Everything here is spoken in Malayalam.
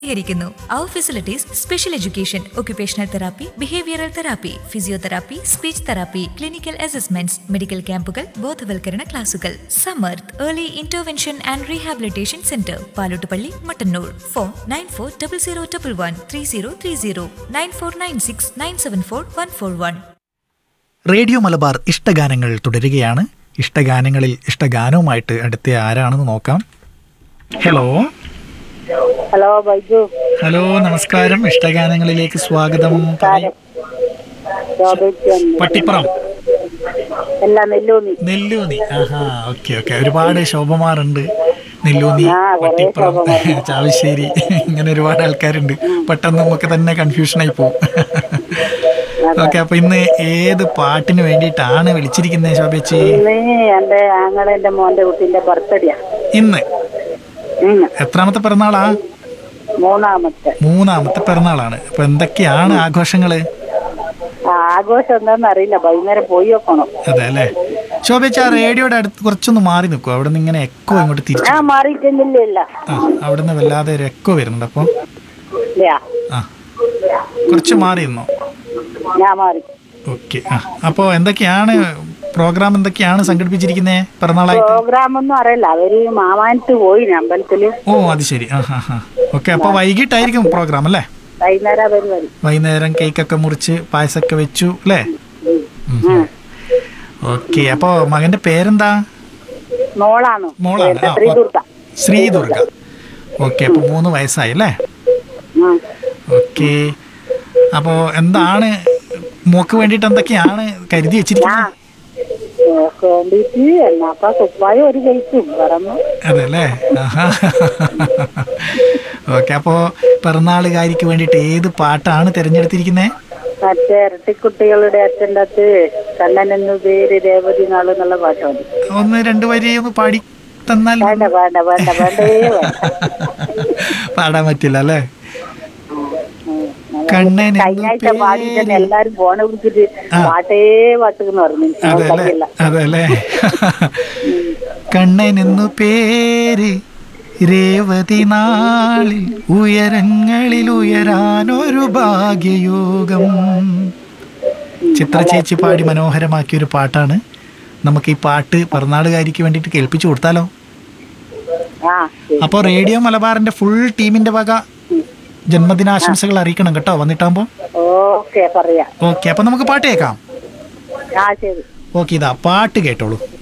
ിക്കുന്നു അവർ facilities special education occupational therapy behavioural therapy physiotherapy speech therapy clinical assessments medical ക്യാമ്പുകൾ ബോധവൽക്കരണ ക്ലാസുകൾ Samarth early intervention and rehabilitation centre Palottupalli Mattannur phone nine four double zero double one three zero three zero nine four nine six nine seven four one four one radio Malabar ഇഷ്ടഗാനങ്ങൾ തുടരുകയാണ് ഇഷ്ടഗാനങ്ങളിൽ ഇഷ്ടഗാനവുമായിട്ട് അടുത്ത ആരാണെന്ന് നോക്കാം ഹലോ ഹലോ ബൈജു ഹലോ നമസ്കാരം ഇഷ്ടഗാനങ്ങളിലേക്ക് സ്വാഗതം പറയൂ. ശോഭിക്കാൻ പട്ടിപ്പുറം എല്ലാം നെല്ലൂന്നി നെല്ലൂന്നി ആഹാ ഓക്കെ ഓക്കെ ഒരുപാട് ശോഭമാറുണ്ട് നെല്ലൂന്നി ആ, കുറേ പട്ടിപ്പുറം ശോഭമാർ. ചാവശ്ശേരി ഇങ്ങനെ ഒരുപാട് ആൾക്കാരുണ്ട് പെട്ടെന്ന് നമുക്ക് തന്നെ കൺഫ്യൂഷനായി പോകും ഓക്കെ അപ്പൊ ഇന്ന് ഏത് പാട്ടിന് വേണ്ടിയിട്ടാണ് വിളിച്ചിരിക്കുന്നത് ശോഭേച്ചി ഇന്ന് എന്റെ ആങ്ങളെന്റെ മോന്റെ കുട്ടീന്റെ ബർത്ത്ഡേയാ ഇന്ന് ഉം. എത്രാമത്തെ പിറന്നാളാ മൂന്നാമത്തെ മൂന്നാമത്തെ പിറന്നാളാണ് അപ്പൊ എന്തൊക്കെയാണ് ആഘോഷങ്ങള് ആ, ആഘോഷം എന്താന്ന് അറിയില്ല വൈകുന്നേരം പോയി വെക്കണം അതെ അല്ലേ ശോഭേച്ച ആ റേഡിയോയുടെ അടുത്ത് കുറച്ചൊന്ന് മാറി നിൽക്കും അവിടെ നിന്ന് ഇങ്ങനെ എക്കോ ഇങ്ങോട്ട് തിരിച്ചു ഞാൻ മാറിയിട്ടില്ല ഇല്ല ആ അവിടെ നിന്ന് വല്ലാതെ ഒരു എക്കോ വരുന്നുണ്ട് അപ്പോൾ ഇല്ല ആ കുറച്ച് മാറി നിന്നോ ഞാൻ മാറി ഓക്കെ ആ അപ്പോൾ എന്തൊക്കെയാണ് പ്രോഗ്രാം എന്തൊക്കെയാണ് സംഘടിപ്പിച്ചിരിക്കുന്നത് പിറന്നാളായിട്ട് പ്രോഗ്രാം ഒന്നും അറിയില്ല അവര് മാമാനത്ത് പോയി അമ്പലത്തില് ഓ അത് ശരി ആ ഹാ ഹാ ഓക്കെ അപ്പോൾ വൈകിട്ടായിരിക്കും പ്രോഗ്രാം അല്ലേ വൈകുന്നേരം അവര് വരും വൈകുന്നേരം കേക്കൊക്കെ മുറിച്ച് പായസമൊക്കെ വെച്ചു അല്ലേ ഉം. ഓക്കെ അപ്പോൾ മകന്റെ പേരെന്താ മോളാണ് മോളാണ് ആ, ശ്രീ ഓ- ദുർഗ ശ്രീദുർഗ ഓക്കെ അപ്പോൾ മൂന്ന് വയസ്സായി അല്ലേ ഉം. ഓക്കെ അപ്പോൾ എന്താണ് മോക്ക് വേണ്ടിയിട്ട് എന്തൊക്കെയാണ് കരുതി ആ വെച്ചിരിക്കുന്നത് ഓക്ക് വേണ്ടിട്ട് എന്നാപ്പ കുപ്പായം ഒരു കഴിച്ചും പറഞ്ഞു അതെ അല്ലേ ഓക്കെ അപ്പോൾ പിറന്നാളുകാരിക്ക് വേണ്ടിയിട്ട് ഏത് പാട്ടാണ് തിരഞ്ഞെടുത്തിരിക്കുന്നത് മറ്റേ ഇരട്ടിക്കുട്ടികളുടെ അച്ഛൻ്റെ അകത്ത് കണ്ണൻ എന്നു പേര് രേവതി നാള് എന്നുള്ള പാട്ട് മതി ഒന്ന് രണ്ട് വരി ഒന്ന് പാടി തന്നാൽ വേണ്ട വേണ്ട വേണ്ട വേണ്ടേ വേണ്ട പാടാൻ പറ്റില്ല അല്ലേ കണ്ണൻ കഴിഞ്ഞ ആഴ്ച പാടിയിട്ട് എല്ലാരും ഫോണ വിളിച്ചിട്ട് പാട്ടേ പാട്ട് എന്ന് പറഞ്ഞു അതെ അല്ലേ കഴിയില്ല അതെ അല്ലേ കണ്ണൻ എന്നു പേര് രേവതി നാളിൽ ഉയരങ്ങളിൽ ഉയരാനൊരു ഭാഗ്യയോഗം ചിത്ര ചേച്ചി പാടി മനോഹരമാക്കിയ ഒരു പാട്ടാണ് നമുക്ക് ഈ പാട്ട് പിറന്നാളുകാരിക്ക് വേണ്ടിയിട്ട് കേൾപ്പിച്ചു കൊടുത്താലോ ആ ശരി. അപ്പോൾ റേഡിയോ മലബാറിന്റെ ഫുൾ ടീമിന്റെ വക ജന്മദിനാശംസകൾ അറിയിക്കണം കേട്ടോ വന്നിട്ടാകുമ്പോൾ ഓക്കെ പറയാ ഓക്കെ അപ്പൊ നമുക്ക് പാട്ട് കേൾക്കാം ആ ശരി ഓക്കെ ഇതാ പാട്ട് കേട്ടോളൂ